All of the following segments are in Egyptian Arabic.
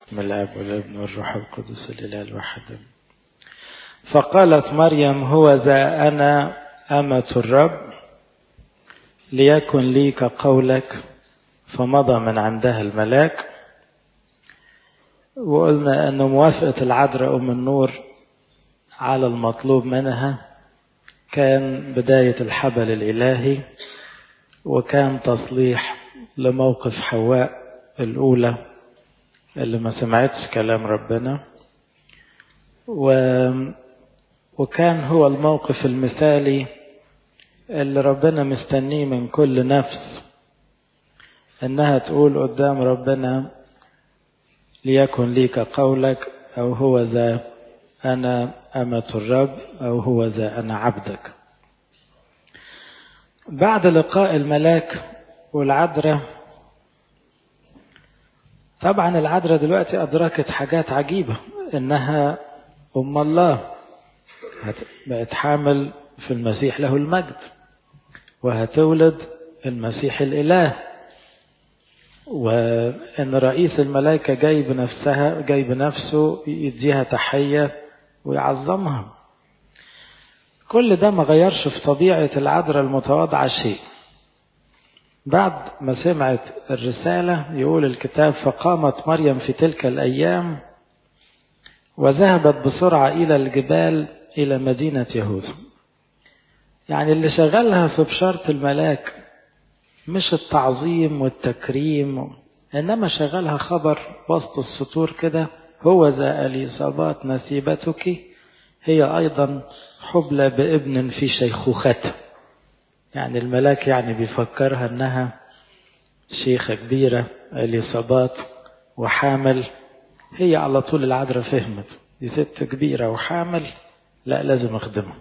من الاب والابن والروح القدس الاله الواحد فقالت مريم هو ذا انا امه الرب ليكن لي كقولك فمضى من عندها الملاك وقلنا أن موافقة العذراء أم النور على المطلوب منها كان بداية الحبل الإلهي وكان تصليح لموقف حواء الأولى اللي ما سمعتش كلام ربنا و وكان هو الموقف المثالي اللي ربنا مستنيه من كل نفس انها تقول قدام ربنا ليكن لي كقولك او هو ذا انا امة الرب او هو ذا انا عبدك بعد لقاء الملاك والعذراء طبعا العذراء دلوقتي ادركت حاجات عجيبة انها ام الله بقت حامل في المسيح له المجد وهتولد المسيح الاله وان رئيس الملائكة جاي بنفسها جاي بنفسه يديها تحية ويعظمها كل ده ما غيرش في طبيعة العذراء المتواضعة شيء بعد ما سمعت الرسالة يقول الكتاب فقامت مريم في تلك الأيام وذهبت بسرعة إلى الجبال إلى مدينة يهوذا يعني اللي شغلها في بشارة الملاك مش التعظيم والتكريم إنما شغلها خبر وسط السطور كده هو ذا أليصابات نسيبتك هي أيضا حبلى بابن في شيخوخته يعني الملاك يعني بيفكرها انها شيخة كبيرة اليصابات وحامل هي على طول العذراء فهمت دي ست كبيرة وحامل لا لازم اخدمها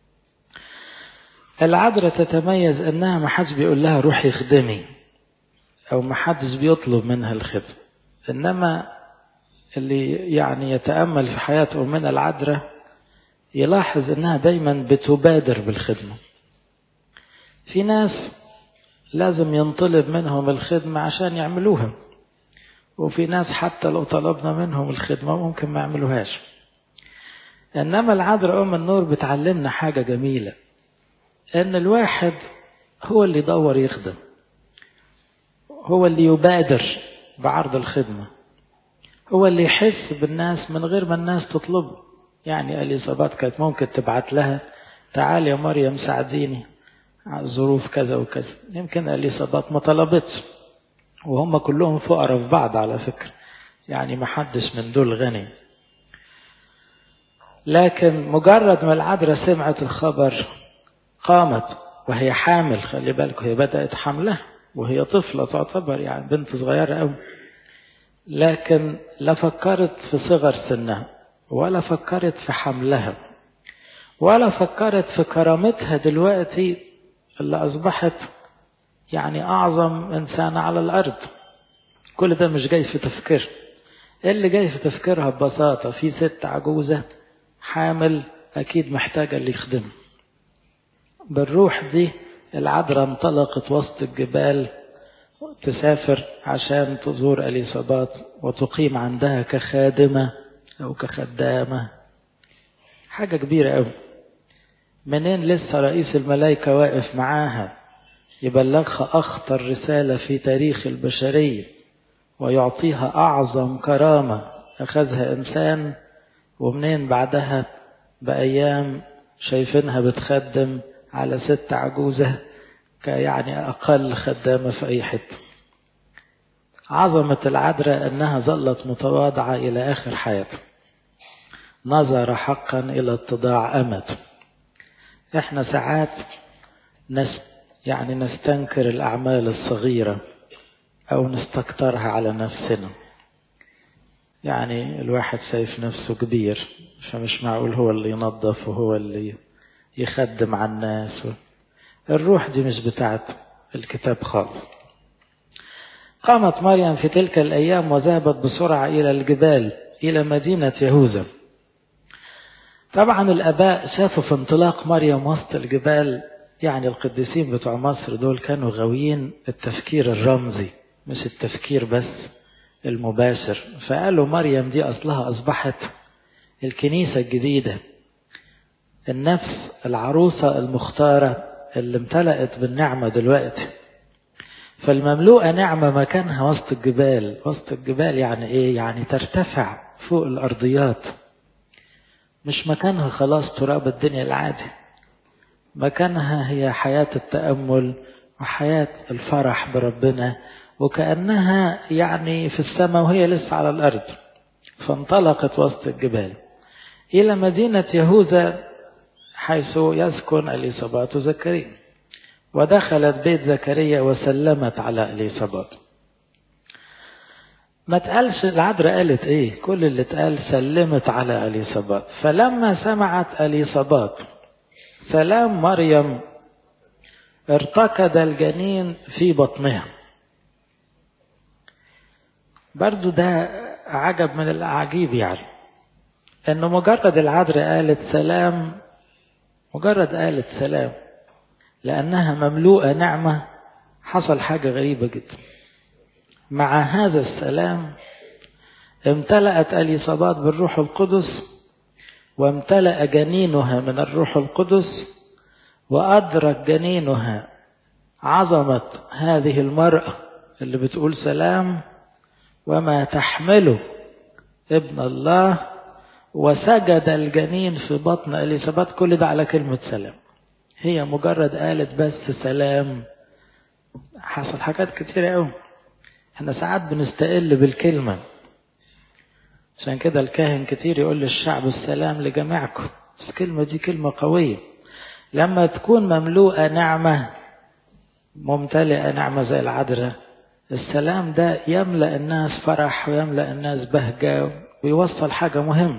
العذراء تتميز انها ما حدش بيقول لها روحي خدمي او ما حدش بيطلب منها الخدمة انما اللي يعني يتأمل في حياة أمنا العذراء يلاحظ انها دايما بتبادر بالخدمة في ناس لازم ينطلب منهم الخدمة عشان يعملوها وفي ناس حتى لو طلبنا منهم الخدمة ممكن ما يعملوهاش إنما العذراء أم النور بتعلمنا حاجة جميلة إن الواحد هو اللي يدور يخدم هو اللي يبادر بعرض الخدمة هو اللي يحس بالناس من غير ما الناس تطلبه يعني اليصابات كانت ممكن تبعت لها تعالي يا مريم ساعديني ظروف كذا وكذا يمكن اليصابات ما طلبتش وهم كلهم فقراء في بعض على فكرة يعني ما حدش من دول غني لكن مجرد ما العذراء سمعت الخبر قامت وهي حامل خلي بالك هي بدأت حملها وهي طفلة تعتبر يعني بنت صغيرة قوي لكن لا فكرت في صغر سنها ولا فكرت في حملها ولا فكرت في كرامتها دلوقتي اللي أصبحت يعني أعظم إنسان على الأرض كل ده مش جاي في تفكير اللي جاي في تفكيرها ببساطة في ست عجوزة حامل أكيد محتاجة اللي يخدمها بالروح دي العذراء انطلقت وسط الجبال تسافر عشان تزور اليصابات وتقيم عندها كخادمة أو كخدامة حاجة كبيرة أوي منين لسه رئيس الملائكة واقف معاها يبلغها أخطر رسالة في تاريخ البشرية ويعطيها أعظم كرامة أخذها إنسان ومنين بعدها بأيام شايفينها بتخدم على ست عجوزة كيعني أقل خدامة في أي حتة عظمة العذراء أنها ظلت متواضعة إلى آخر حياتها نظر حقا إلى اتضاع أمته احنا ساعات نس يعني نستنكر الأعمال الصغيرة أو نستكترها على نفسنا يعني الواحد شايف نفسه كبير فمش معقول هو اللي ينظف وهو اللي يخدم على الناس الروح دي مش بتاعت الكتاب خالص قامت مريم في تلك الأيام وذهبت بسرعة إلى الجبال إلى مدينة يهوذا طبعا الآباء شافوا في انطلاق مريم وسط الجبال يعني القديسين بتوع مصر دول كانوا غاويين التفكير الرمزي مش التفكير بس المباشر فقالوا مريم دي أصلها أصبحت الكنيسة الجديدة النفس العروسة المختارة اللي امتلأت بالنعمة دلوقتي فالمملوءة نعمة مكانها وسط الجبال وسط الجبال يعني ايه يعني ترتفع فوق الأرضيات مش مكانها خلاص تراب الدنيا العادي مكانها هي حياة التأمل وحياة الفرح بربنا وكأنها يعني في السماء وهي لسه على الأرض فانطلقت وسط الجبال إلى مدينة يهوذا حيث يسكن اليصابات زكريا ودخلت بيت زكريا وسلمت على اليصابات ما تقالش العذراء قالت ايه كل اللي اتقال سلمت على اليصابات فلما سمعت اليصابات سلام مريم ارتكد الجنين في بطنها برضو ده عجب من الأعاجيب يعني انه مجرد العذراء قالت سلام مجرد قالت سلام لأنها مملوءة نعمة حصل حاجة غريبة جدا مع هذا السلام امتلأت اليصابات بالروح القدس وامتلأ جنينها من الروح القدس وأدرك جنينها عظمة هذه المرأة اللي بتقول سلام وما تحمله ابن الله وسجد الجنين في بطن اليصابات كل ده على كلمة سلام هي مجرد قالت بس سلام حصل حاجات كتيرة قوي احنا ساعات بنستقل بالكلمة عشان كده الكاهن كتير يقول للشعب السلام لجميعكم بس الكلمة دي كلمة قوية لما تكون مملوءة نعمة ممتلئة نعمة زي العذراء السلام ده يملأ الناس فرح ويملأ الناس بهجة ويوصل حاجة مهمة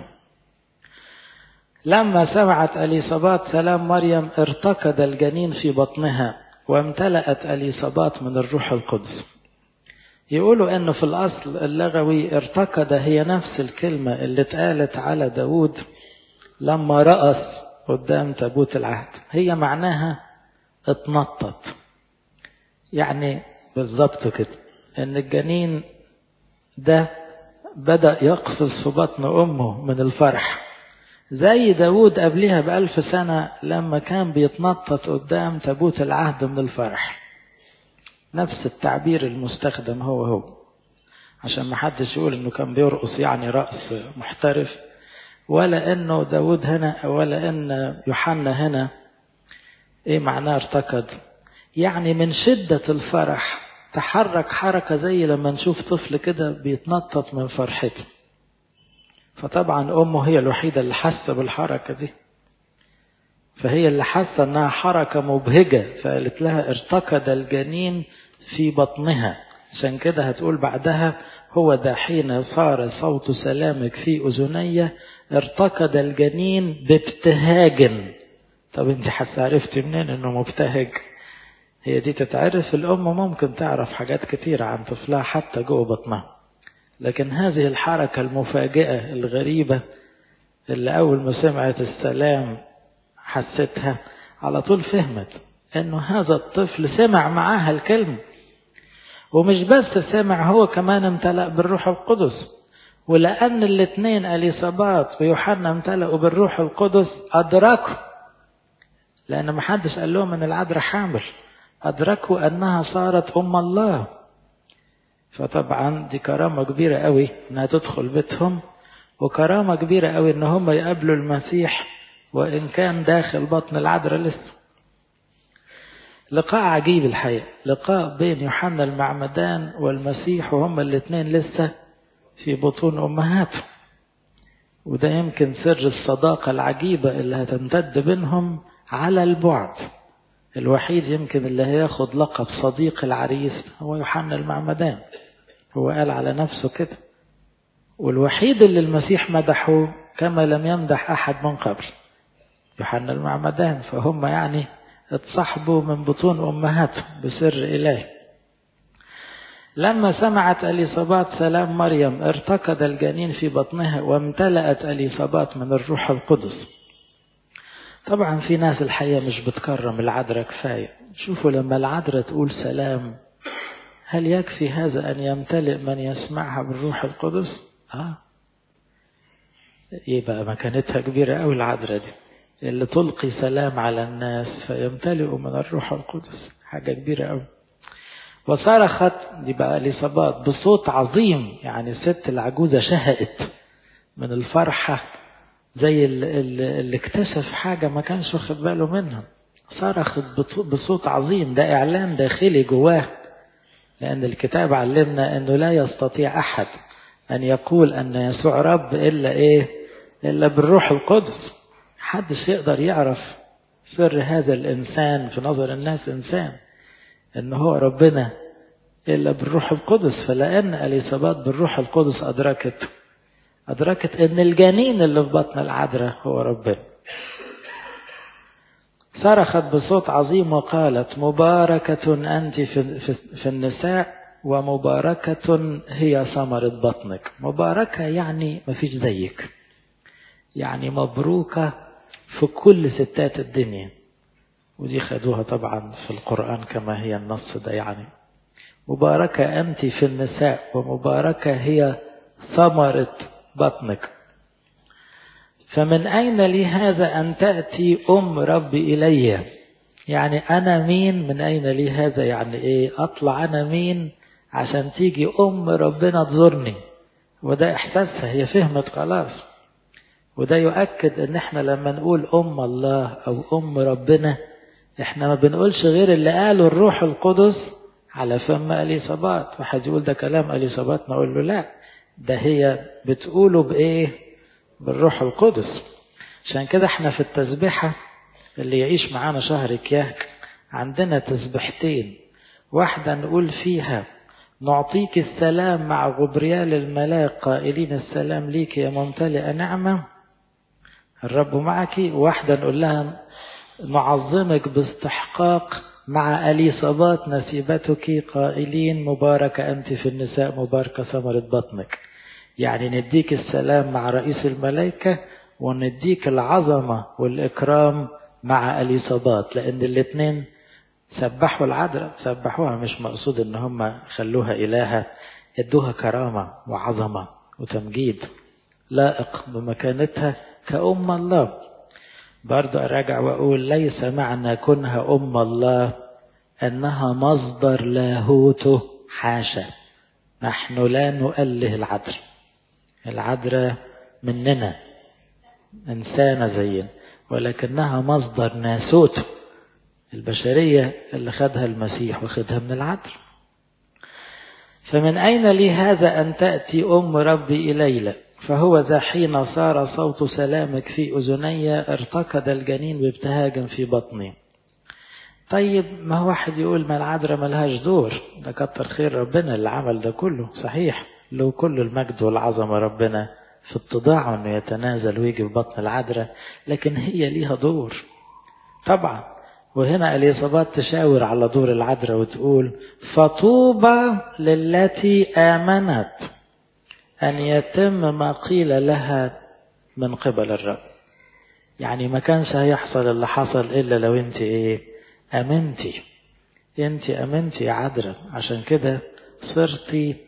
لما سمعت اليصابات سلام مريم ارتكد الجنين في بطنها وامتلأت اليصابات من الروح القدس يقولوا انه في الاصل اللغوي ارتكد هي نفس الكلمة اللي اتقالت على داود لما رأس قدام تابوت العهد هي معناها اتنطط يعني بالظبط كده ان الجنين ده بدأ يقفز في بطن امه من الفرح زي داود قبلها بألف سنة لما كان بيتنطط قدام تابوت العهد من الفرح نفس التعبير المستخدم هو هو عشان ما حدش يقول انه كان بيرقص يعني رقص محترف ولا انه داود هنا ولا ان يوحنا هنا ايه معناه ارتكض يعني من شدة الفرح تحرك حركة زي لما نشوف طفل كده بيتنطط من فرحته فطبعا أمه هي الوحيدة اللي حاسة بالحركة دي فهي اللي حاسة أنها حركة مبهجة فقالت لها ارتكد الجنين في بطنها عشان كده هتقول بعدها هو ده حين صار صوت سلامك في أذني ارتكد الجنين بابتهاج طب انت حاسة عرفتي منين انه مبتهج هي دي تتعرف الأم ممكن تعرف حاجات كتيرة عن طفلها حتى جوه بطنها لكن هذه الحركة المفاجئة الغريبة اللي أول ما سمعت السلام حستها على طول فهمت أنه هذا الطفل سمع معاها الكلمة ومش بس سمع هو كمان امتلأ بالروح القدس ولأن الاثنين أليصابات ويوحنا امتلأوا بالروح القدس أدركوا لأن ما حدش قال لهم أن العذراء حامل أدركوا أنها صارت أم الله فطبعا دي كرامة كبيرة قوي انها تدخل بيتهم وكرامة كبيرة قوي ان هم يقابلوا المسيح وان كان داخل بطن العذراء لسه لقاء عجيب الحقيقة لقاء بين يوحنا المعمدان والمسيح وهم الاثنين لسه في بطون امهاتهم وده يمكن سر الصداقة العجيبة اللي هتمتد بينهم على البعد الوحيد يمكن اللي هياخد لقب صديق العريس هو يوحنا المعمدان هو قال على نفسه كده والوحيد اللي المسيح مدحه كما لم يمدح أحد من قبل يوحنا المعمدان فهم يعني اتصاحبوا من بطون أمهاتهم بسر إلهي لما سمعت اليصابات سلام مريم ارتكد الجنين في بطنها وامتلأت اليصابات من الروح القدس طبعا في ناس الحقيقة مش بتكرم العذراء كفاية شوفوا لما العذراء تقول سلام هل يكفي هذا أن يمتلئ من يسمعها بالروح القدس آه يبقى مكانتها كبيرة أوي العذراء دي اللي تلقي سلام على الناس فيمتلئوا من الروح القدس حاجة كبيرة أوي وصرخت دي بقى اليصابات بصوت عظيم يعني الست العجوزة شهقت من الفرحة زي اللي, اللي اكتشف حاجة ما كانش واخد باله منها صرخت بصوت عظيم ده إعلان داخلي جواه لأن الكتاب علمنا أنه لا يستطيع أحد أن يقول أن يسوع رب إلا إيه إلا بالروح القدس حدش يقدر يعرف سر هذا الإنسان في نظر الناس إنسان ان هو ربنا الا بالروح القدس فلان اليسابات بالروح القدس ادركت ادركت ان الجنين اللي في بطن العذراء هو ربنا صرخت بصوت عظيم وقالت مباركة أنت في, في, في النساء ومباركة هي ثمرة بطنك مباركة يعني ما فيش زيك يعني مبروكة في كل ستات الدنيا ودي خدوها طبعا في القرآن كما هي النص ده يعني مباركة أنت في النساء ومباركة هي ثمرة بطنك فمن أين لي هذا أن تأتي أم ربي إلي يعني أنا مين من أين لي هذا يعني إيه أطلع أنا مين عشان تيجي أم ربنا تزورني وده إحساسها هي فهمت خلاص وده يؤكد ان احنا لما نقول ام الله او ام ربنا احنا ما بنقولش غير اللي قاله الروح القدس على فم اليصابات واحد يقول ده كلام اليصابات نقول له لا ده هي بتقوله بايه بالروح القدس عشان كده احنا في التسبيحة اللي يعيش معانا شهر كياك عندنا تسبيحتين واحدة نقول فيها نعطيك السلام مع غبريال الملاك قائلين السلام ليك يا ممتلئة نعمة الرب معك واحدة نقول لها نعظمك باستحقاق مع أليصابات نسيبتك قائلين مباركة أنت في النساء مباركة ثمرة بطنك يعني نديك السلام مع رئيس الملائكة ونديك العظمة والإكرام مع أليصابات لأن الاثنين سبحوا العذراء سبحوها مش مقصود ان هم خلوها إلهة ادوها كرامة وعظمة وتمجيد لائق بمكانتها كأم الله برضو أراجع وأقول ليس معنى كونها أم الله أنها مصدر لاهوته حاشا نحن لا نؤله العذراء العذراء مننا إنسانة زينا ولكنها مصدر ناسوته البشرية اللي خدها المسيح وخدها من العذراء فمن أين لي هذا أن تأتي أم ربي إليلا فهو ذا حين صار صوت سلامك في أذني ارتكض الجنين بابتهاج في بطني طيب ما هو واحد يقول ما العذراء ملهاش دور ده كتر خير ربنا اللي عمل ده كله صحيح له كل المجد والعظمة ربنا في اتضاعه انه يتنازل ويجي في بطن العذراء لكن هي ليها دور طبعا وهنا اليصابات تشاور على دور العذراء وتقول فطوبى للتي آمنت أن يتم ما قيل لها من قبل الرب يعني ما كانش هيحصل اللي حصل إلا لو أنت إيه أمنتي أنت أمنتي يا عذراء عشان كده صرتي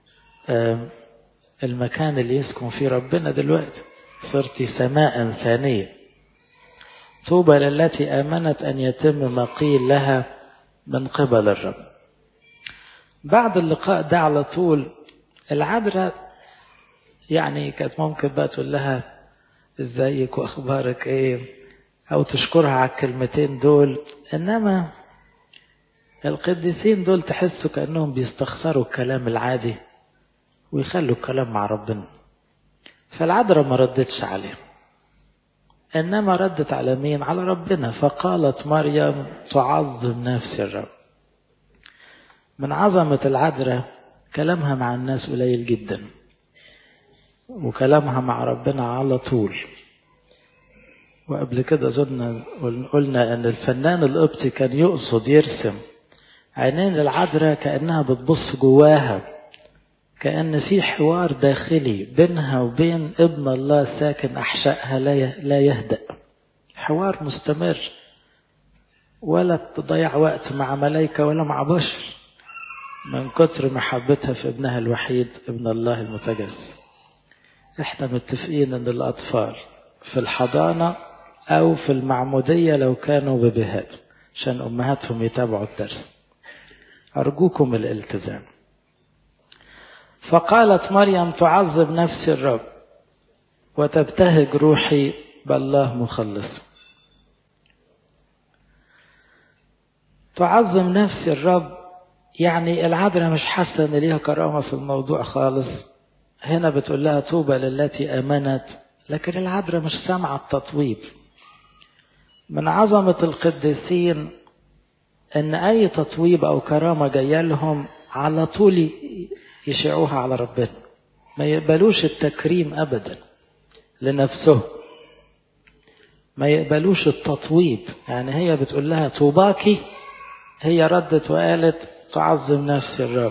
المكان اللي يسكن فيه ربنا دلوقتي صرتي سماء ثانية طوبى للتي آمنت أن يتم ما قيل لها من قبل الرب بعد اللقاء ده على طول العذراء يعني كانت ممكن بقى تقول لها ازيك واخبارك ايه او تشكرها على الكلمتين دول انما القديسين دول تحسوا كانهم بيستخسروا الكلام العادي ويخلوا الكلام مع ربنا فالعذراء ما ردتش عليه انما ردت على مين على ربنا فقالت مريم تعظم نفس الرب من عظمة العذراء كلامها مع الناس قليل جدا وكلامها مع ربنا على طول وقبل كده زرنا قلنا ان الفنان القبطي كان يقصد يرسم عينين العذراء كأنها بتبص جواها كأن في حوار داخلي بينها وبين ابن الله ساكن أحشائها لا يهدأ حوار مستمر ولا تضيع وقت مع ملائكة ولا مع بشر من كتر محبتها في ابنها الوحيد ابن الله المتجسد احنا متفقين ان الاطفال في الحضانة او في المعمودية لو كانوا ببهات عشان امهاتهم يتابعوا الدرس ارجوكم الالتزام فقالت مريم تعظم نفسي الرب وتبتهج روحي بالله مخلص تعظم نفسي الرب يعني العذراء مش حاسة ان ليها كرامة في الموضوع خالص هنا بتقول لها طوبى للتي امنت لكن العذراء مش سامعة التطويب من عظمة القديسين ان اي تطويب او كرامة جاية لهم على طول يشيعوها على ربنا ما يقبلوش التكريم ابدا لنفسه ما يقبلوش التطويب يعني هي بتقول لها طوباكي هي ردت وقالت تعظم نفسي الرب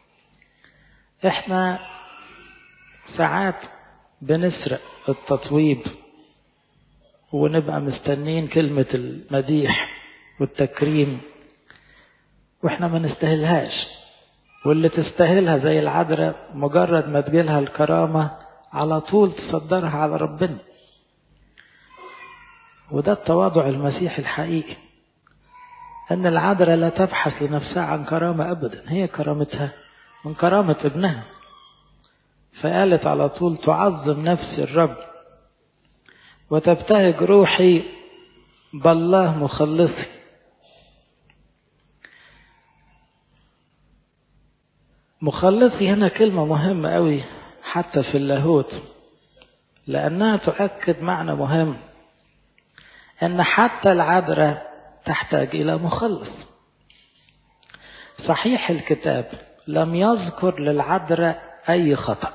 احنا ساعات بنسرق التطويب ونبقى مستنين كلمة المديح والتكريم واحنا ما نستاهلهاش واللي تستاهلها زي العذراء مجرد ما تجيلها الكرامة على طول تصدرها على ربنا وده التواضع المسيحي الحقيقي أن العذراء لا تبحث لنفسها عن كرامة أبدا هي كرامتها من كرامة ابنها فقالت على طول تعظم نفسي الرب وتبتهج روحي بالله مخلصي مخلصي هنا كلمة مهمة قوي حتى في اللاهوت لأنها تؤكد معنى مهم أن حتى العذراء تحتاج إلى مخلص صحيح الكتاب لم يذكر للعذراء أي خطأ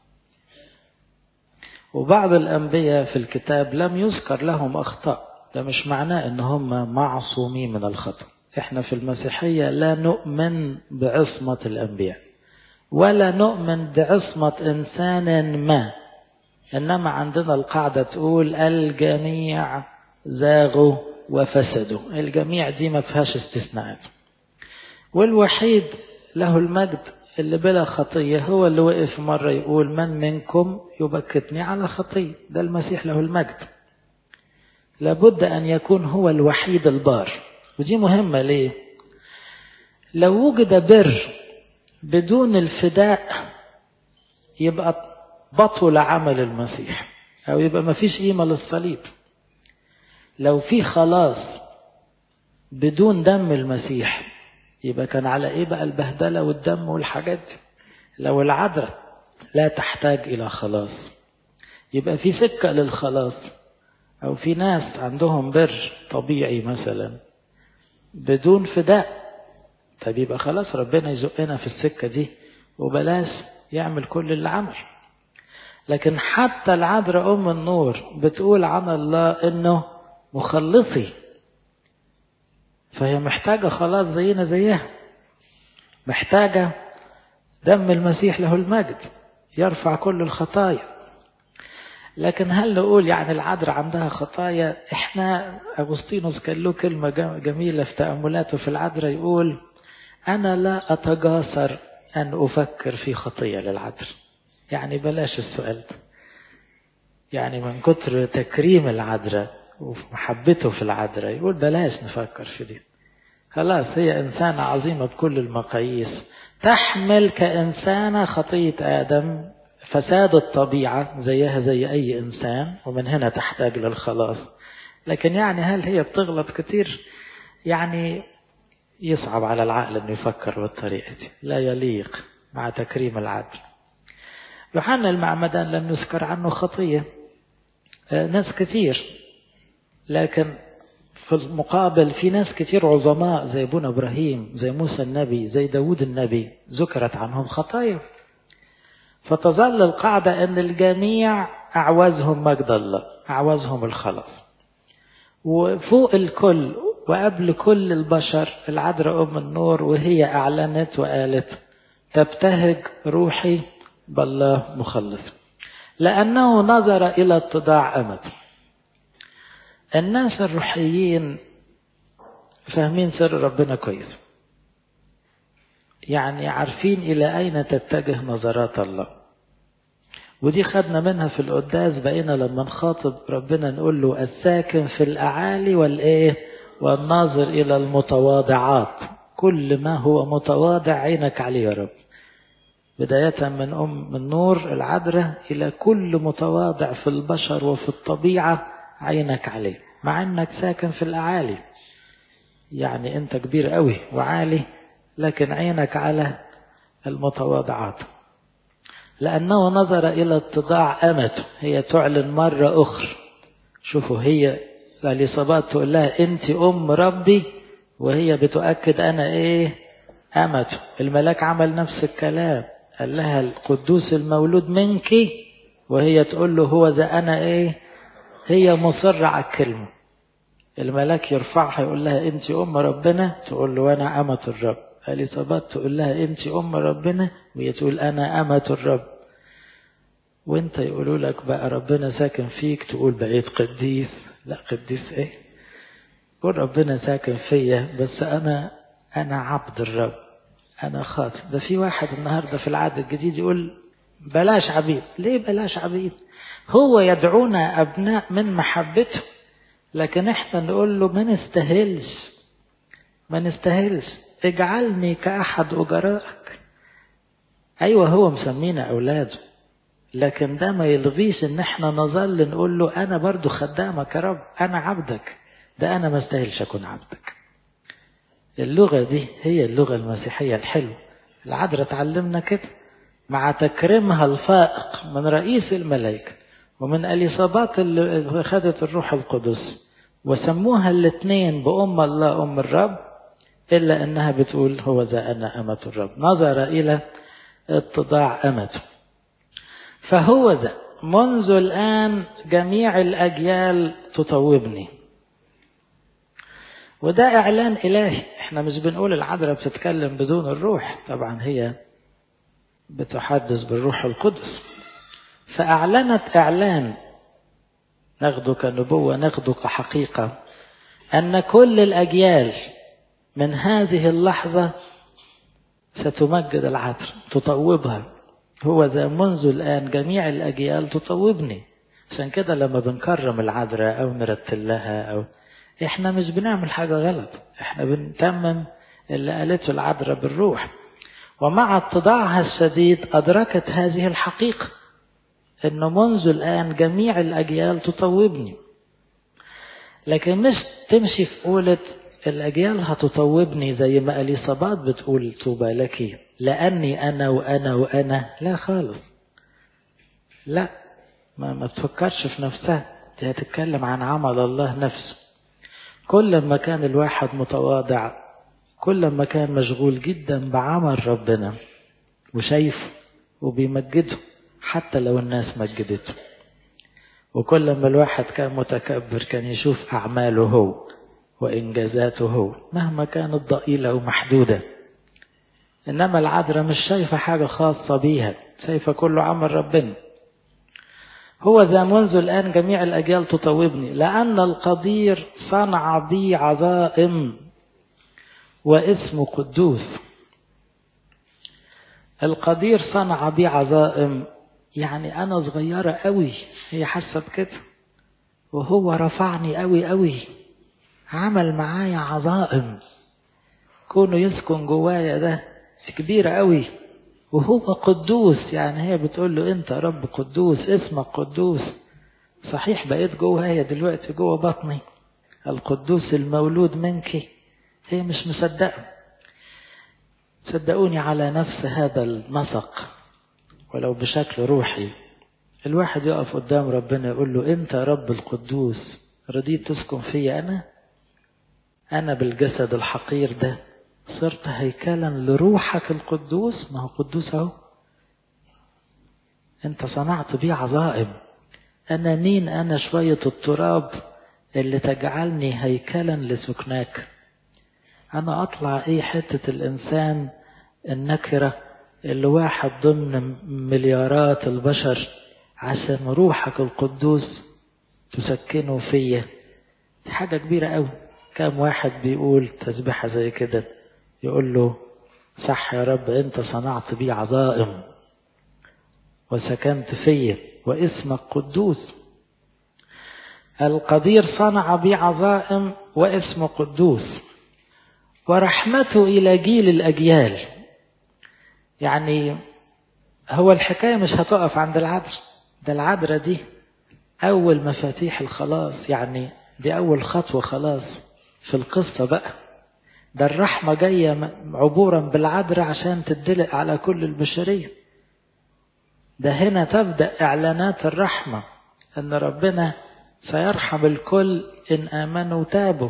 وبعض الأنبياء في الكتاب لم يذكر لهم أخطاء ده مش معناه أن هم معصومين من الخطأ احنا في المسيحية لا نؤمن بعصمة الأنبياء ولا نؤمن بعصمة إنسان ما إنما عندنا القاعدة تقول الجميع زاغوا وفسدوا الجميع دي ما فيهاش استثناءات والوحيد له المجد اللي بلا خطية هو اللي وقف مرة يقول من منكم يبكتني على خطية ده المسيح له المجد لابد أن يكون هو الوحيد البار ودي مهمة ليه لو وجد بر بدون الفداء يبقى بطل عمل المسيح أو يبقى ما فيش قيمة للصليب لو في خلاص بدون دم المسيح يبقى كان على ايه بقى البهدله والدم والحاجات دي لو العذراء لا تحتاج الى خلاص يبقى في سكه للخلاص او في ناس عندهم بر طبيعي مثلا بدون فداء طب يبقى خلاص ربنا يزقنا في السكه دي وبلاش يعمل كل اللي عمل لكن حتى العذراء ام النور بتقول عن الله انه مخلصي فهي محتاجة خلاص زينا زيها محتاجة دم المسيح له المجد يرفع كل الخطايا لكن هل نقول يعني العذراء عندها خطايا احنا اغسطينوس كان له كلمة جميلة في تأملاته في العذراء يقول انا لا اتجاسر ان افكر في خطية للعذراء يعني بلاش السؤال ده يعني من كتر تكريم العذراء ومحبته في العذراء يقول بلاش نفكر في دي خلاص هي إنسانة عظيمة بكل المقاييس تحمل كإنسانة خطية آدم فساد الطبيعة زيها زي أي إنسان ومن هنا تحتاج للخلاص لكن يعني هل هي بتغلط كتير يعني يصعب على العقل أنه يفكر بالطريقة دي لا يليق مع تكريم العدل يوحنا المعمدان لم يذكر عنه خطية ناس كتير لكن في المقابل في ناس كتير عظماء زي ابونا ابراهيم زي موسى النبي زي داود النبي ذكرت عنهم خطايا فتظل القاعدة ان الجميع اعوزهم مجد الله اعوزهم الخلاص وفوق الكل وقبل كل البشر العذراء ام النور وهي اعلنت وقالت تبتهج روحي بالله مخلص لانه نظر الى اتضاع امته الناس الروحيين فاهمين سر ربنا كويس يعني عارفين إلى أين تتجه نظرات الله ودي خدنا منها في القداس بقينا لما نخاطب ربنا نقول له الساكن في الأعالي والإيه والناظر إلى المتواضعات كل ما هو متواضع عينك عليه يا رب بداية من أم من نور العذراء إلى كل متواضع في البشر وفي الطبيعة عينك عليه مع أنك ساكن في الأعالي يعني أنت كبير قوي وعالي لكن عينك على المتواضعات لأنه نظر إلى اتضاع أمته هي تعلن مرة أخرى شوفوا هي الإصابات تقول لها أنت أم ربي وهي بتؤكد أنا إيه أمته الملاك عمل نفس الكلام قال لها القدوس المولود منك وهي تقول له هو ذا أنا إيه هي مصرة على الكلمة الملاك يرفعها يقول لها أنت أم ربنا تقول له أنا أمة الرب اليصابات تقول لها أنت أم ربنا وهي تقول أنا أمة الرب وانت يقولوا لك بقى ربنا ساكن فيك تقول بقيت قديس لا قديس ايه قول ربنا ساكن فيا بس انا انا عبد الرب انا خاطئ ده في واحد النهارده في العهد الجديد يقول بلاش عبيد ليه بلاش عبيد هو يدعونا ابناء من محبته لكن احنا نقول له ما نستاهلش ما نستاهلش اجعلني كأحد أجرائك أيوة هو مسمينا أولاده لكن ده ما يلغيش ان احنا نظل نقول له انا برضو خدامك يا رب انا عبدك ده انا ما استاهلش اكون عبدك اللغة دي هي اللغة المسيحية الحلوة العذراء تعلمنا كده مع تكريمها الفائق من رئيس الملائكة ومن اليصابات اللي خدت الروح القدس وسموها الاثنين بأم الله أم الرب إلا أنها بتقول هو ذا أنا أمة الرب نظر إلى اتضاع أمته فهو ذا منذ الآن جميع الأجيال تطوبني وده إعلان إلهي احنا مش بنقول العذراء بتتكلم بدون الروح طبعا هي بتحدث بالروح القدس فأعلنت إعلان ناخده كنبوة ناخده كحقيقة أن كل الأجيال من هذه اللحظة ستمجد العذراء تطوبها هو ذا منذ الآن جميع الأجيال تطوبني عشان كده لما بنكرم العذراء أو نرتل لها أو إحنا مش بنعمل حاجة غلط إحنا بنتمم اللي قالته العذراء بالروح ومع اتضاعها الشديد أدركت هذه الحقيقة إنه منذ الآن جميع الأجيال تطوبني لكن مش تمشي في قولة الأجيال هتطوبني زي ما أليصابات بتقول طوبى لك لأني أنا وأنا وأنا لا خالص لا ما, ما تفكرش في نفسها دي هتتكلم عن عمل الله نفسه كل ما كان الواحد متواضع كل ما كان مشغول جدا بعمل ربنا وشايفه وبيمجده حتى لو الناس مجدته وكل ما الواحد كان متكبر كان يشوف أعماله هو وإنجازاته هو مهما كانت ضئيلة ومحدودة إنما العذراء مش شايفة حاجة خاصة بيها شايفة كله عمل ربنا هو ذا منذ الآن جميع الأجيال تطوبني لأن القدير صنع بي عظائم واسمه قدوس القدير صنع بي عظائم يعني أنا صغيرة قوي هي حاسة بكده وهو رفعني قوي قوي عمل معايا عظائم كونه يسكن جوايا ده كبيرة قوي وهو قدوس يعني هي بتقول له انت رب قدوس اسمك قدوس صحيح بقيت جوايا دلوقتي جوا بطني القدوس المولود منك هي مش مصدقة صدقوني على نفس هذا النسق ولو بشكل روحي الواحد يقف قدام ربنا يقول له انت رب القدوس رضيت تسكن فيا انا انا بالجسد الحقير ده صرت هيكلا لروحك القدوس ما هو قدوس اهو انت صنعت بيه عظائم انا مين انا شوية التراب اللي تجعلني هيكلا لسكناك انا اطلع ايه حتة الانسان النكرة اللي واحد ضمن مليارات البشر عشان روحك القدوس تسكنه فيا دي حاجة كبيرة قوي كم واحد بيقول تسبيحة زي كده يقول له صح يا رب أنت صنعت بي عظائم وسكنت في واسمك قدوس القدير صنع بي عظائم واسمه قدوس ورحمته إلى جيل الأجيال يعني هو الحكاية مش هتقف عند العذر ده العذرة دي أول مفاتيح الخلاص يعني دي أول خطوة خلاص في القصة بقى ده الرحمة جاية عبورا بالعذر عشان تدلق على كل البشرية ده هنا تبدأ إعلانات الرحمة أن ربنا سيرحم الكل إن آمنوا وتابوا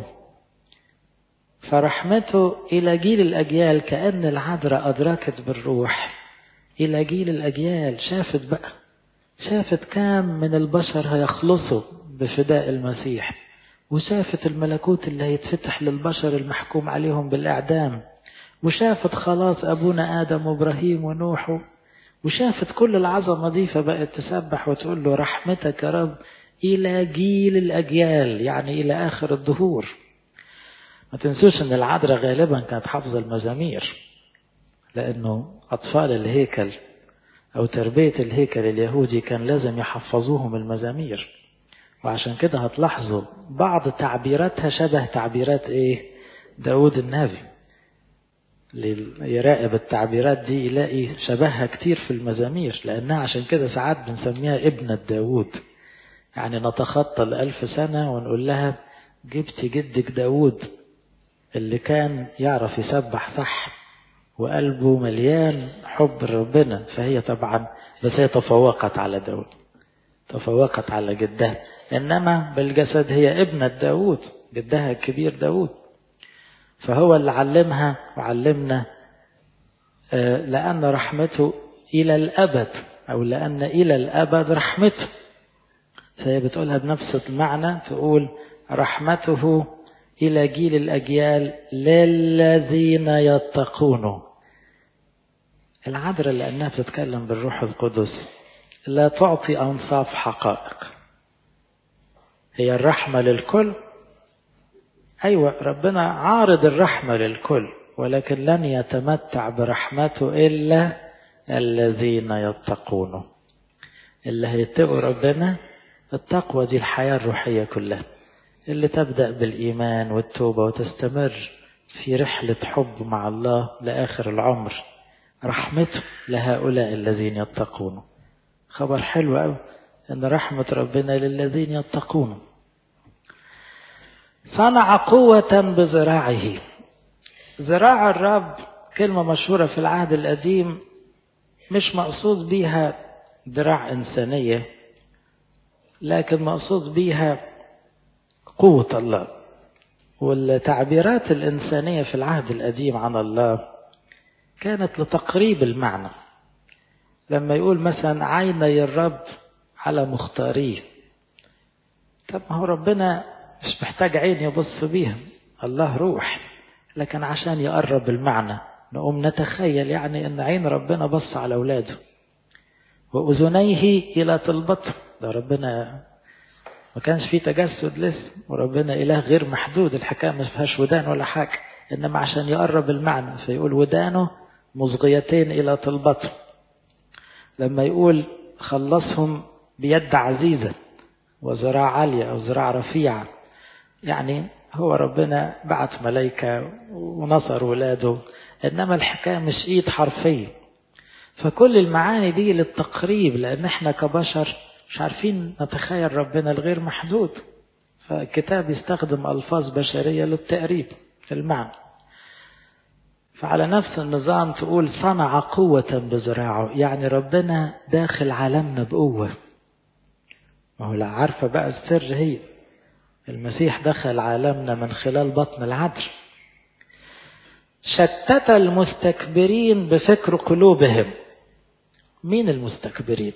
فرحمته إلى جيل الأجيال كأن العذراء أدركت بالروح إلى جيل الأجيال شافت بقى شافت كام من البشر هيخلصوا بفداء المسيح وشافت الملكوت اللي هيتفتح للبشر المحكوم عليهم بالإعدام وشافت خلاص أبونا آدم وإبراهيم ونوح وشافت كل العظمة دي فبقت تسبح وتقول له رحمتك يا رب إلى جيل الأجيال يعني إلى آخر الدهور ما تنسوش أن العذراء غالبا كانت حافظة المزامير لأنه أطفال الهيكل أو تربية الهيكل اليهودي كان لازم يحفظوهم المزامير وعشان كده هتلاحظوا بعض تعبيراتها شبه تعبيرات إيه داود النبي اللي يراقب التعبيرات دي يلاقي شبهها كتير في المزامير لأنها عشان كده ساعات بنسميها ابنة داود يعني نتخطى الألف سنة ونقول لها جبتي جدك داود اللي كان يعرف يسبح صح وقلبه مليان حب ربنا فهي طبعا بس هي تفوقت على داود تفوقت على جدها إنما بالجسد هي ابنة داود جدها الكبير داود فهو اللي علمها وعلمنا لأن رحمته إلى الأبد أو لأن إلى الأبد رحمته فهي بتقولها بنفس المعنى تقول رحمته إلى جيل الأجيال للذين يتقونه العذراء لأنها بتتكلم بالروح القدس لا تعطي أنصاف حقائق هي الرحمة للكل أيوة ربنا عارض الرحمة للكل ولكن لن يتمتع برحمته إلا الذين يتقونه اللي هيتقوا ربنا التقوى دي الحياة الروحية كلها اللي تبدأ بالإيمان والتوبة وتستمر في رحلة حب مع الله لآخر العمر رحمته لهؤلاء الذين يتقونه خبر حلو قوي ان رحمة ربنا للذين يتقونه صنع قوة بذراعه ذراع الرب كلمة مشهورة في العهد القديم مش مقصود بيها ذراع إنسانية لكن مقصود بيها قوة الله والتعبيرات الإنسانية في العهد القديم عن الله كانت لتقريب المعنى لما يقول مثلا عيني الرب على مختاريه طب ما هو ربنا مش محتاج عين يبص بيها الله روح لكن عشان يقرب المعنى نقوم نتخيل يعني ان عين ربنا بص على اولاده واذنيه الى طلبته ده ربنا ما كانش فيه تجسد لسه وربنا اله غير محدود الحكايه ما فيهاش ودان ولا حاجه انما عشان يقرب المعنى فيقول ودانه مصغيتين الى طلبته لما يقول خلصهم بيد عزيزه وذراع عاليه او ذراع رفيعه يعني هو ربنا بعت ملائكة ونصر ولاده إنما الحكاية مش إيد حرفية فكل المعاني دي للتقريب لأن إحنا كبشر مش عارفين نتخيل ربنا الغير محدود فالكتاب يستخدم ألفاظ بشرية للتقريب في المعنى فعلى نفس النظام تقول صنع قوة بذراعه يعني ربنا داخل عالمنا بقوة ما هو لا عارفة بقى السر هي المسيح دخل عالمنا من خلال بطن العذر شتت المستكبرين بفكر قلوبهم مين المستكبرين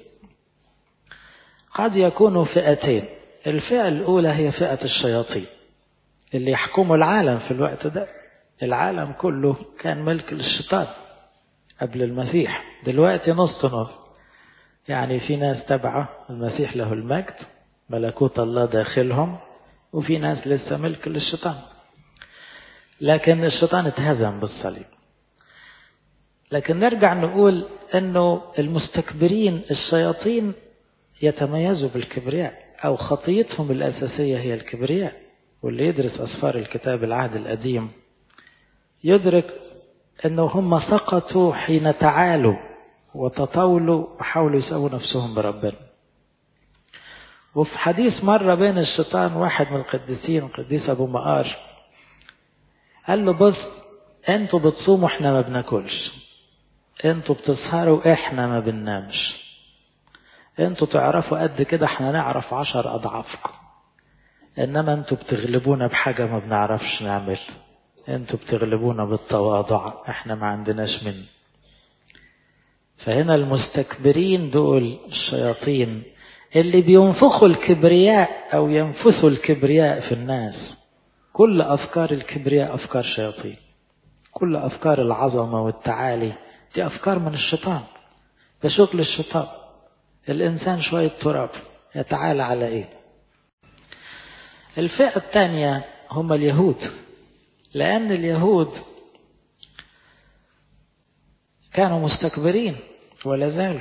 قد يكونوا فئتين الفئة الأولى هي فئة الشياطين اللي يحكموا العالم في الوقت ده العالم كله كان ملك للشيطان قبل المسيح دلوقتي نص نص يعني في ناس تبعه المسيح له المجد ملكوت الله داخلهم وفي ناس لسه ملك للشيطان لكن الشيطان اتهزم بالصليب لكن نرجع نقول انه المستكبرين الشياطين يتميزوا بالكبرياء او خطيتهم الاساسيه هي الكبرياء واللي يدرس اسفار الكتاب العهد القديم يدرك انه هم سقطوا حين تعالوا وتطاولوا وحاولوا يسووا نفسهم بربنا وفي حديث مرة بين الشيطان واحد من القديسين القديس أبو مقار قال له بص انتوا بتصوموا احنا ما بناكلش انتوا بتسهروا احنا ما بننامش انتوا تعرفوا قد كده احنا نعرف عشر اضعافكم انما انتوا بتغلبونا بحاجة ما بنعرفش نعمل انتوا بتغلبونا بالتواضع احنا ما عندناش منه فهنا المستكبرين دول الشياطين اللي بينفخوا الكبرياء او ينفثوا الكبرياء في الناس كل افكار الكبرياء افكار شياطين كل افكار العظمه والتعالي دي افكار من الشيطان ده شغل الشيطان الانسان شويه تراب يتعالى على ايه الفئه الثانيه هم اليهود لان اليهود كانوا مستكبرين ولا زالوا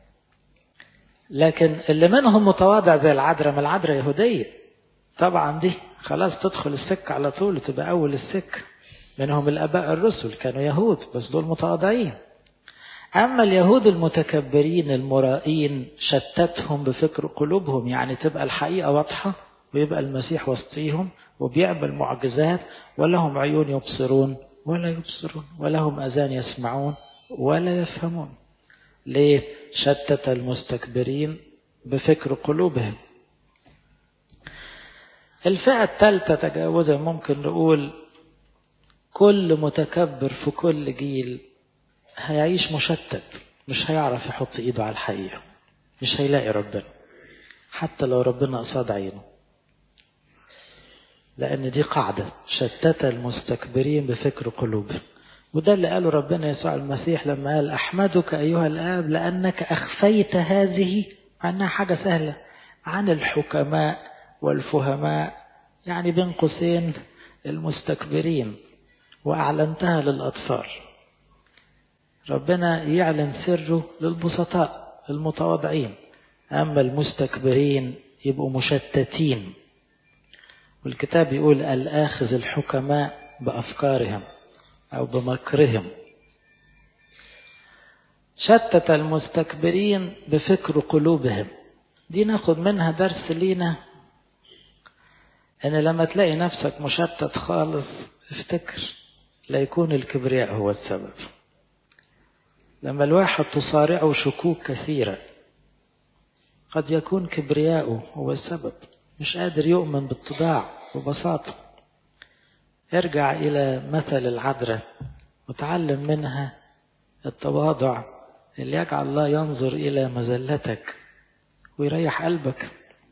لكن اللي منهم متواضع زي العذراء ما العذراء يهودية طبعا دي خلاص تدخل السكة على طول وتبقى أول السكة منهم الآباء الرسل كانوا يهود بس دول متواضعين أما اليهود المتكبرين المرائين شتتهم بفكر قلوبهم يعني تبقى الحقيقة واضحة ويبقى المسيح وسطيهم وبيعمل معجزات ولهم عيون يبصرون ولا يبصرون ولهم أذان يسمعون ولا يفهمون ليه شتت المستكبرين بفكر قلوبهم الفئة الثالثة تجاوزا ممكن نقول كل متكبر في كل جيل هيعيش مشتت مش هيعرف يحط ايده على الحقيقة مش هيلاقي ربنا حتى لو ربنا قصاد عينه لأن دي قاعدة شتت المستكبرين بفكر قلوبهم وده اللي قاله ربنا يسوع المسيح لما قال أحمدك أيها الآب لأنك أخفيت هذه عنها حاجة سهلة عن الحكماء والفهماء يعني بين قوسين المستكبرين وأعلنتها للأطفال ربنا يعلن سره للبسطاء المتواضعين أما المستكبرين يبقوا مشتتين والكتاب يقول الآخذ الحكماء بأفكارهم أو بمكرهم شتت المستكبرين بفكر قلوبهم دي ناخد منها درس لينا ان لما تلاقي نفسك مشتت خالص افتكر لا يكون الكبرياء هو السبب لما الواحد تصارعه شكوك كثيرة قد يكون كبرياؤه هو السبب مش قادر يؤمن باتضاع وبساطة ارجع إلى مثل العذراء وتعلم منها التواضع اللي يجعل الله ينظر إلى مزلتك ويريح قلبك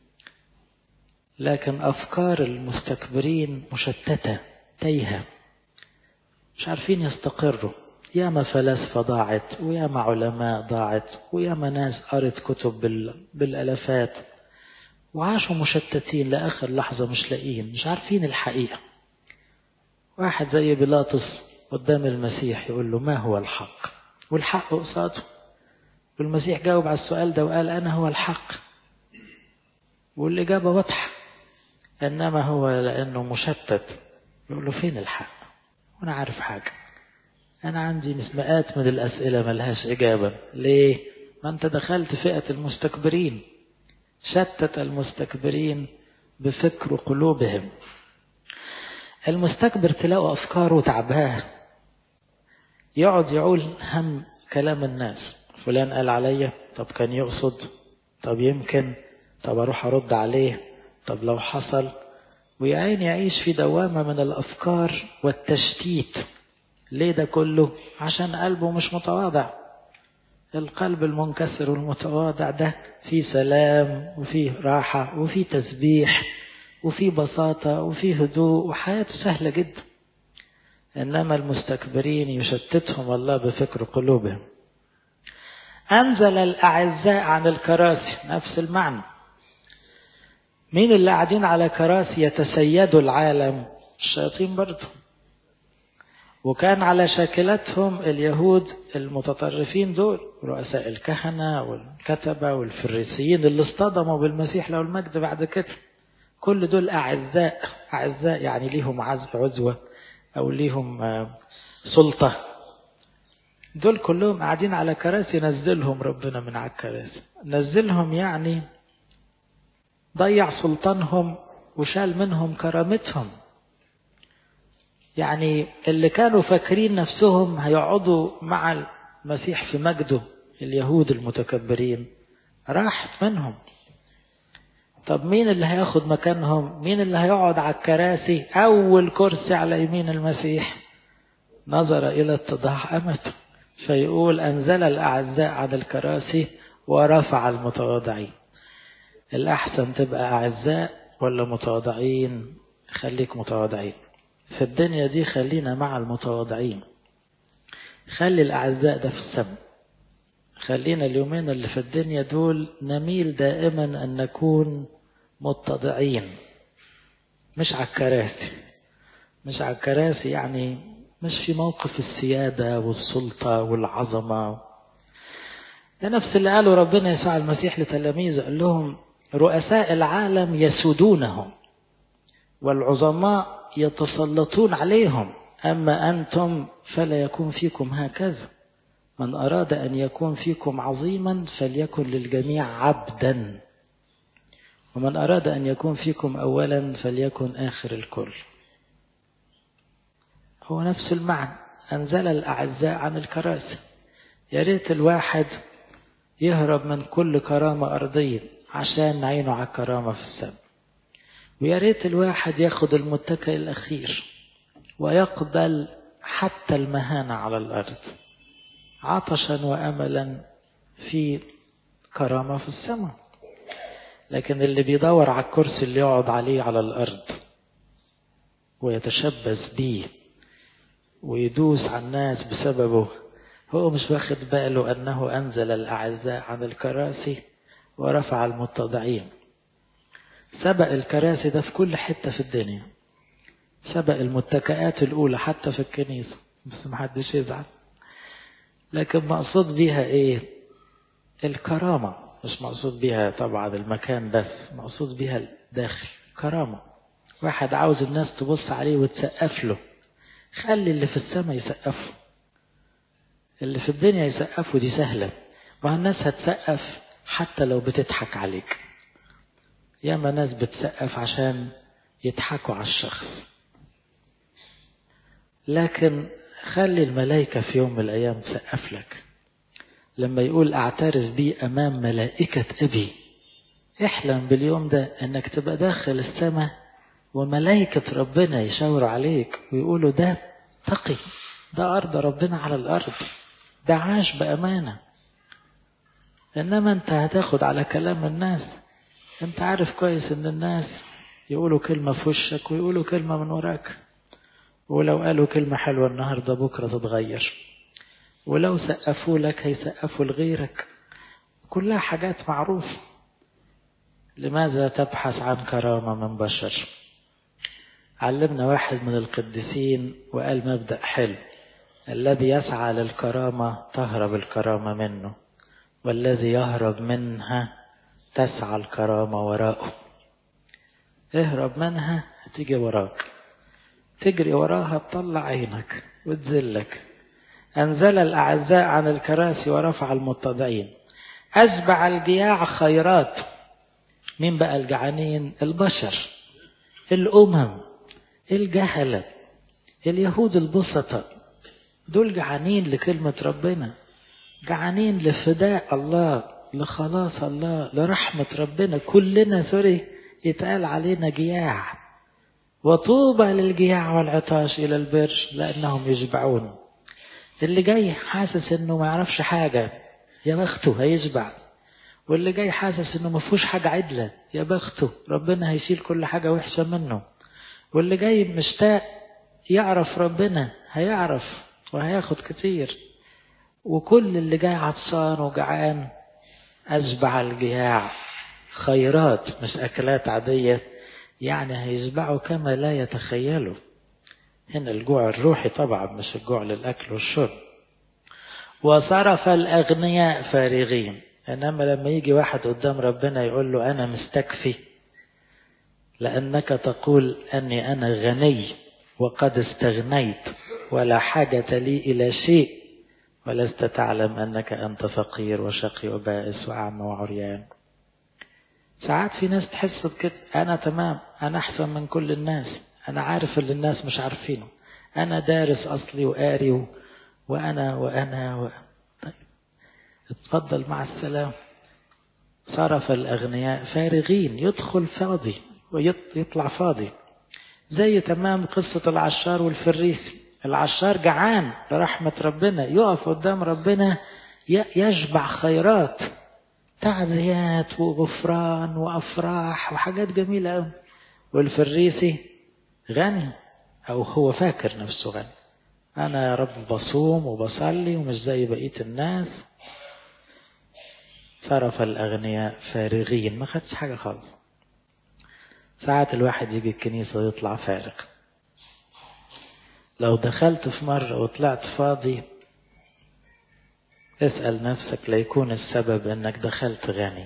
لكن أفكار المستكبرين مشتتة تايهة مش عارفين يستقروا ياما فلاسفة ضاعت وياما علماء ضاعت وياما ناس قرت كتب بالألفات وعاشوا مشتتين لآخر لحظة مش لاقيين مش عارفين الحقيقة واحد زي بيلاطس قدام المسيح يقول له ما هو الحق والحق قصاده والمسيح جاوب على السؤال ده وقال أنا هو الحق والإجابة واضحة إنما هو لأنه مشتت يقول له فين الحق وأنا عارف حاجة أنا عندي مئات من الأسئلة ملهاش إجابة ليه ما أنت دخلت فئة المستكبرين شتت المستكبرين بفكر قلوبهم المستكبر تلاقوا أفكاره تعباه يقعد يقول هم كلام الناس فلان قال عليا طب كان يقصد طب يمكن طب أروح أرد عليه طب لو حصل ويعين يعيش في دوامة من الأفكار والتشتيت ليه ده كله عشان قلبه مش متواضع القلب المنكسر والمتواضع ده فيه سلام وفيه راحة وفيه تسبيح وفيه بساطة وفيه هدوء وحياته سهلة جدا إنما المستكبرين يشتتهم الله بفكر قلوبهم أنزل الأعزاء عن الكراسي نفس المعنى مين اللي قاعدين على كراسي يتسيدوا العالم الشياطين برضه وكان على شاكلتهم اليهود المتطرفين دول رؤساء الكهنة والكتبة والفريسيين اللي اصطدموا بالمسيح له المجد بعد كده كل دول أعزاء أعزاء يعني ليهم عزوة أو ليهم سلطة دول كلهم قاعدين على كراسي نزلهم ربنا من على الكراسي نزلهم يعني ضيع سلطانهم وشال منهم كرامتهم يعني اللي كانوا فاكرين نفسهم هيقعدوا مع المسيح في مجده اليهود المتكبرين راحت منهم طب مين اللي هياخد مكانهم مين اللي هيقعد على الكراسي أول كرسي على يمين المسيح نظر إلى اتضاح أمته فيقول أنزل الأعزاء عن الكراسي ورفع المتواضعين الأحسن تبقى أعزاء ولا متواضعين خليك متواضعين في الدنيا دي خلينا مع المتواضعين خلي الأعزاء ده في السماء خلينا اليومين اللي في الدنيا دول نميل دائما أن نكون متضعين مش على الكراسي مش على الكراسي يعني مش في موقف السيادة والسلطة والعظمة ده نفس اللي قاله ربنا يسوع المسيح لتلاميذه قال لهم رؤساء العالم يسودونهم والعظماء يتسلطون عليهم أما أنتم فلا يكون فيكم هكذا من أراد أن يكون فيكم عظيما فليكن للجميع عبدا ومن أراد أن يكون فيكم أولا فليكن آخر الكل هو نفس المعنى أنزل الأعزاء عن الكراسي يا ريت الواحد يهرب من كل كرامة أرضية عشان عينه على الكرامة في السماء ويا ريت الواحد ياخد المتكئ الأخير ويقبل حتى المهانة على الأرض عطشا وأملا في كرامة في السماء لكن اللي بيدور على الكرسي اللي يقعد عليه على الأرض ويتشبث بيه ويدوس على الناس بسببه هو مش واخد باله أنه أنزل الأعزاء عن الكراسي ورفع المتضعين سبق الكراسي ده في كل حتة في الدنيا سبق المتكئات الأولى حتى في الكنيسة بس محدش يزعل لكن مقصود بيها ايه الكرامة مش مقصود بيها طبعا المكان بس مقصود بيها الداخل كرامة واحد عاوز الناس تبص عليه وتسقف له خلي اللي في السماء يسقفوا اللي في الدنيا يسقفوا دي سهلة والناس هتسقف حتى لو بتضحك عليك ياما ناس بتسقف عشان يضحكوا على الشخص لكن خلي الملائكة في يوم من الأيام تسقف لك لما يقول اعترف بي أمام ملائكة أبي احلم باليوم ده انك تبقى داخل السماء وملائكة ربنا يشاوروا عليك ويقولوا ده تقي ده أرض ربنا على الأرض ده عاش بأمانة إنما أنت هتاخد على كلام الناس أنت عارف كويس إن الناس يقولوا كلمة في وشك ويقولوا كلمة من وراك ولو قالوا كلمة حلوة النهاردة بكرة تتغير ولو سقفوا لك هيسقفوا لغيرك كلها حاجات معروفة لماذا تبحث عن كرامة من بشر علمنا واحد من القديسين وقال مبدأ حلو الذي يسعى للكرامة تهرب الكرامة منه والذي يهرب منها تسعى الكرامة وراءه اهرب منها تيجي وراك تجري وراها تطلع عينك وتذلك أنزل الأعزاء عن الكراسي ورفع المتضعين أشبع الجياع خيرات مين بقى الجعانين البشر الأمم الجهلة اليهود البسطة دول جعانين لكلمة ربنا جعانين لفداء الله لخلاص الله لرحمة ربنا كلنا سوري يتقال علينا جياع وطوبى للجياع والعطاش إلى البر لأنهم يشبعون اللي جاي حاسس انه ما يعرفش حاجة يا بخته هيشبع واللي جاي حاسس انه ما فيهوش حاجة عدلة يا بخته ربنا هيشيل كل حاجة وحشة منه واللي جاي مشتاق يعرف ربنا هيعرف وهياخد كتير وكل اللي جاي عطشان وجعان أشبع الجياع خيرات مش أكلات عادية يعني هيشبعوا كما لا يتخيلوا هنا الجوع الروحي طبعا مش الجوع للأكل والشرب وصرف الأغنياء فارغين إنما لما يجي واحد قدام ربنا يقول له أنا مستكفي لأنك تقول أني أنا غني وقد استغنيت ولا حاجة لي إلى شيء ولست تعلم أنك أنت فقير وشقي وبائس وأعمى وعريان ساعات في ناس تحس بكده أنا تمام أنا أحسن من كل الناس أنا عارف اللي الناس مش عارفينه أنا دارس أصلي وقاري و... وأنا وأنا و... طيب اتفضل مع السلام صرف الأغنياء فارغين يدخل فاضي ويطلع فاضي زي تمام قصة العشار والفريسي العشار جعان برحمة ربنا يقف قدام ربنا يشبع خيرات تعزيات وغفران وأفراح وحاجات جميلة أوي والفريسي غني أو هو فاكر نفسه غني أنا يا رب بصوم وبصلي ومش زي بقية الناس صرف الأغنياء فارغين ما خدش حاجة خالص ساعات الواحد يجي الكنيسة ويطلع فارغ لو دخلت في مرة وطلعت فاضي اسأل نفسك ليكون السبب انك دخلت غني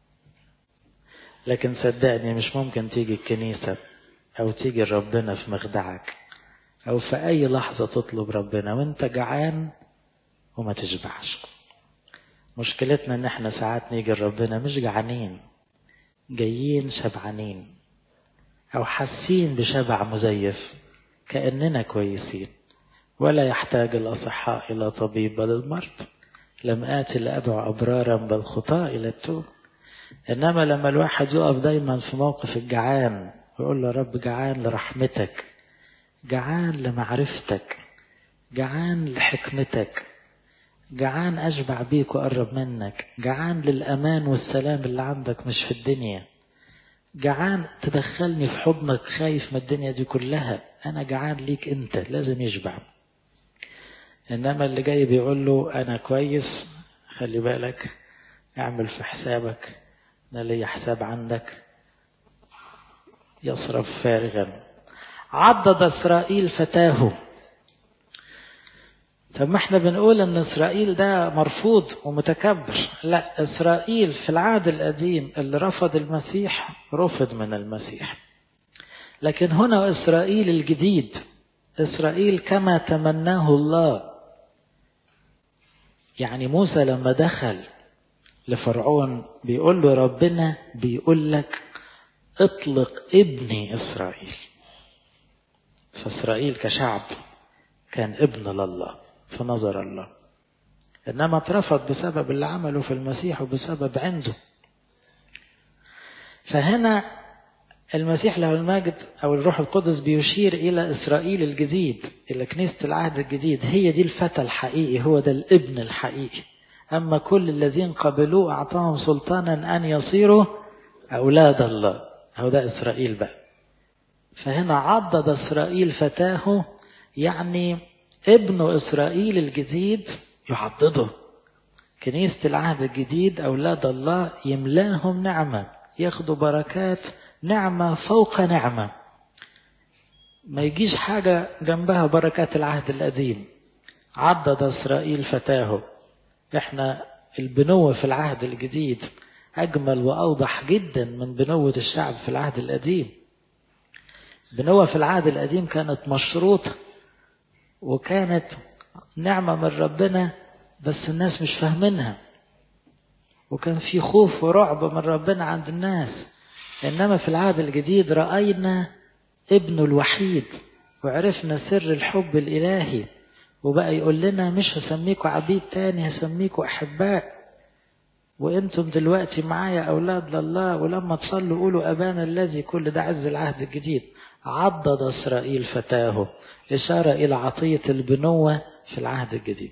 لكن صدقني مش ممكن تيجي الكنيسة او تيجي ربنا في مخدعك او في اي لحظة تطلب ربنا وانت جعان وما تشبعش مشكلتنا ان احنا ساعات نيجي لربنا مش جعانين جايين شبعانين او حاسين بشبع مزيف كأننا كويسين ولا يحتاج الأصحاء إلى طبيب بل المرض لم آتي لأدعو أبرارا بل خطاء إلى التوب إنما لما الواحد يقف دايما في موقف الجعان ويقول له رب جعان لرحمتك جعان لمعرفتك جعان لحكمتك جعان أشبع بيك وأقرب منك جعان للأمان والسلام اللي عندك مش في الدنيا جعان تدخلني في حضنك خايف من الدنيا دي كلها أنا جعان ليك أنت لازم يشبع إنما اللي جاي بيقول له أنا كويس خلي بالك اعمل في حسابك أنا لي حساب عندك يصرف فارغا عضد إسرائيل فتاه طب ما احنا بنقول ان اسرائيل ده مرفوض ومتكبر لا اسرائيل في العهد القديم اللي رفض المسيح رفض من المسيح لكن هنا اسرائيل الجديد اسرائيل كما تمناه الله يعني موسى لما دخل لفرعون بيقول له ربنا بيقول لك اطلق ابني اسرائيل فاسرائيل كشعب كان ابن لله في نظر الله إنما اترفض بسبب اللي عمله في المسيح وبسبب عنده فهنا المسيح له المجد أو الروح القدس بيشير إلى إسرائيل الجديد إلى كنيسة العهد الجديد هي دي الفتى الحقيقي هو ده الابن الحقيقي أما كل الذين قبلوه أعطاهم سلطانا أن يصيروا أولاد الله هو ده إسرائيل بقى فهنا عضد إسرائيل فتاه يعني ابن إسرائيل الجديد يعضده كنيسة العهد الجديد أولاد الله يملاهم نعمة ياخدوا بركات نعمة فوق نعمة ما يجيش حاجة جنبها بركات العهد القديم عضد إسرائيل فتاه احنا البنوة في العهد الجديد أجمل وأوضح جدا من بنوة الشعب في العهد القديم بنوة في العهد القديم كانت مشروطة وكانت نعمة من ربنا بس الناس مش فاهمينها وكان في خوف ورعب من ربنا عند الناس إنما في العهد الجديد رأينا ابنه الوحيد وعرفنا سر الحب الإلهي وبقى يقول لنا مش هسميكوا عبيد تاني هسميكوا أحباء وانتم دلوقتي معايا أولاد لله ولما تصلوا قولوا أبانا الذي كل ده عز العهد الجديد عضد إسرائيل فتاه إشارة إلى عطية البنوة في العهد الجديد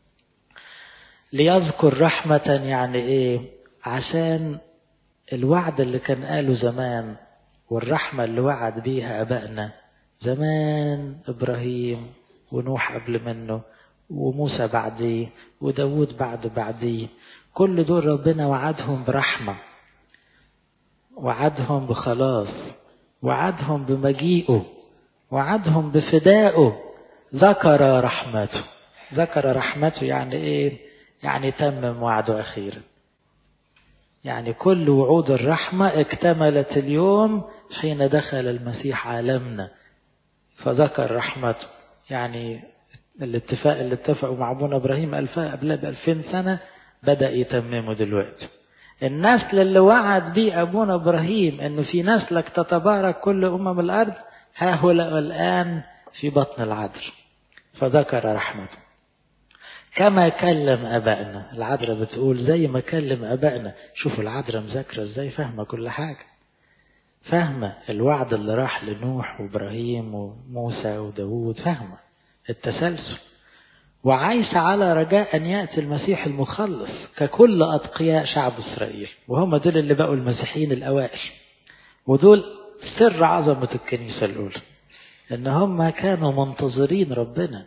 ليذكر رحمة يعني إيه عشان الوعد اللي كان قاله زمان والرحمة اللي وعد بيها أبائنا زمان إبراهيم ونوح قبل منه وموسى بعديه وداود بعد بعديه كل دول ربنا وعدهم برحمة وعدهم بخلاص وعدهم بمجيئه وعدهم بفدائه ذكر رحمته ذكر رحمته يعني ايه يعني تمم وعده اخيرا يعني كل وعود الرحمة اكتملت اليوم حين دخل المسيح عالمنا فذكر رحمته يعني الاتفاق اللي اتفقوا مع ابونا ابراهيم قبل بألفين سنة بدأ يتممه دلوقتي النسل اللي وعد بيه ابونا ابراهيم انه في نسلك تتبارك كل امم الارض ها هو الان في بطن العذر فذكر رحمته كما كلم ابائنا العذراء بتقول زي ما كلم ابائنا شوفوا العذراء مذاكره ازاي فاهمه كل حاجه فاهمه الوعد اللي راح لنوح وابراهيم وموسى وداوود فاهمه التسلسل وعايشة على رجاء أن يأتي المسيح المخلص ككل أتقياء شعب إسرائيل وهم دول اللي بقوا المسيحيين الأوائل ودول سر عظمة الكنيسة الأولى إن هم كانوا منتظرين ربنا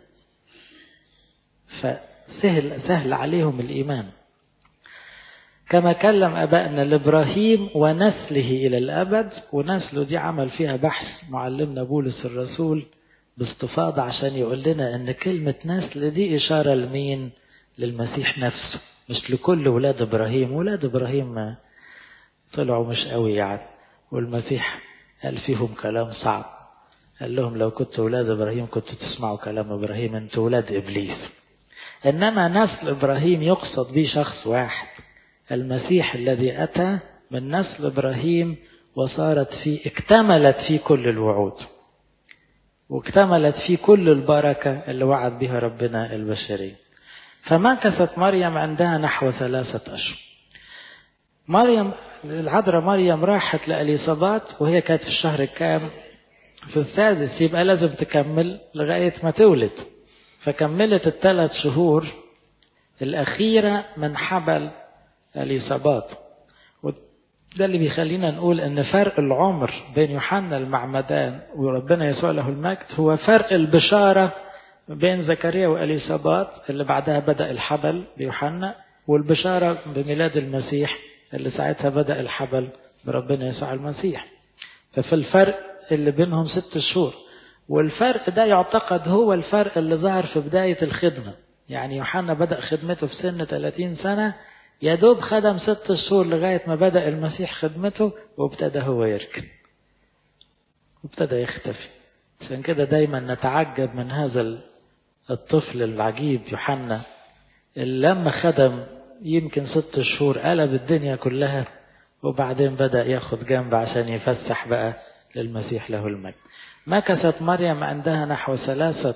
فسهل سهل عليهم الإيمان كما كلم أبائنا لإبراهيم ونسله إلى الأبد ونسله دي عمل فيها بحث معلمنا بولس الرسول باستفاضة عشان يقول لنا ان كلمة نسل دي اشارة لمين للمسيح نفسه مش لكل ولاد ابراهيم ولاد ابراهيم ما طلعوا مش قوي يعني والمسيح قال فيهم كلام صعب قال لهم لو كنتوا ولاد ابراهيم كنتوا تسمعوا كلام ابراهيم انتوا ولاد ابليس انما نسل ابراهيم يقصد به شخص واحد المسيح الذي اتى من نسل ابراهيم وصارت فيه اكتملت فيه كل الوعود واكتملت فيه كل البركة اللي وعد بها ربنا البشرية فمكثت مريم عندها نحو ثلاثة أشهر مريم العذراء مريم راحت لأليصابات وهي كانت في الشهر الكام في السادس يبقى لازم تكمل لغاية ما تولد فكملت الثلاث شهور الأخيرة من حبل أليصابات ده اللي بيخلينا نقول ان فرق العمر بين يوحنا المعمدان وربنا يسوع له المجد هو فرق البشارة بين زكريا واليصابات اللي بعدها بدأ الحبل بيوحنا والبشارة بميلاد المسيح اللي ساعتها بدأ الحبل بربنا يسوع المسيح ففي الفرق اللي بينهم ست شهور والفرق ده يعتقد هو الفرق اللي ظهر في بداية الخدمة يعني يوحنا بدأ خدمته في سن 30 سنة يا دوب خدم ست شهور لغاية ما بدأ المسيح خدمته وابتدى هو يركن وابتدى يختفي عشان كده دايما نتعجب من هذا الطفل العجيب يوحنا اللي لما خدم يمكن ست شهور قلب الدنيا كلها وبعدين بدأ ياخد جنب عشان يفسح بقى للمسيح له المجد مكثت مريم عندها نحو ثلاثة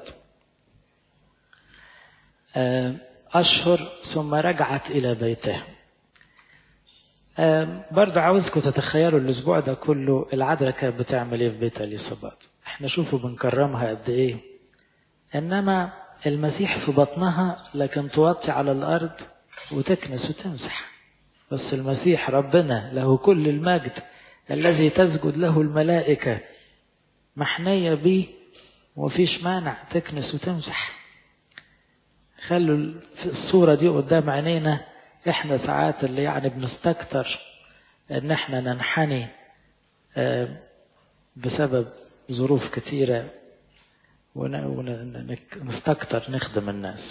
أشهر ثم رجعت إلى بيتها برضه عاوزكم تتخيلوا الأسبوع ده كله العذراء كانت بتعمل إيه في بيت اليصابات احنا شوفوا بنكرمها قد إيه إنما المسيح في بطنها لكن توطي على الأرض وتكنس وتمسح بس المسيح ربنا له كل المجد الذي تسجد له الملائكة محنية به ومفيش مانع تكنس وتمسح خلوا الصورة دي قدام عينينا احنا ساعات اللي يعني بنستكتر ان احنا ننحني بسبب ظروف كتيرة ونستكتر نخدم الناس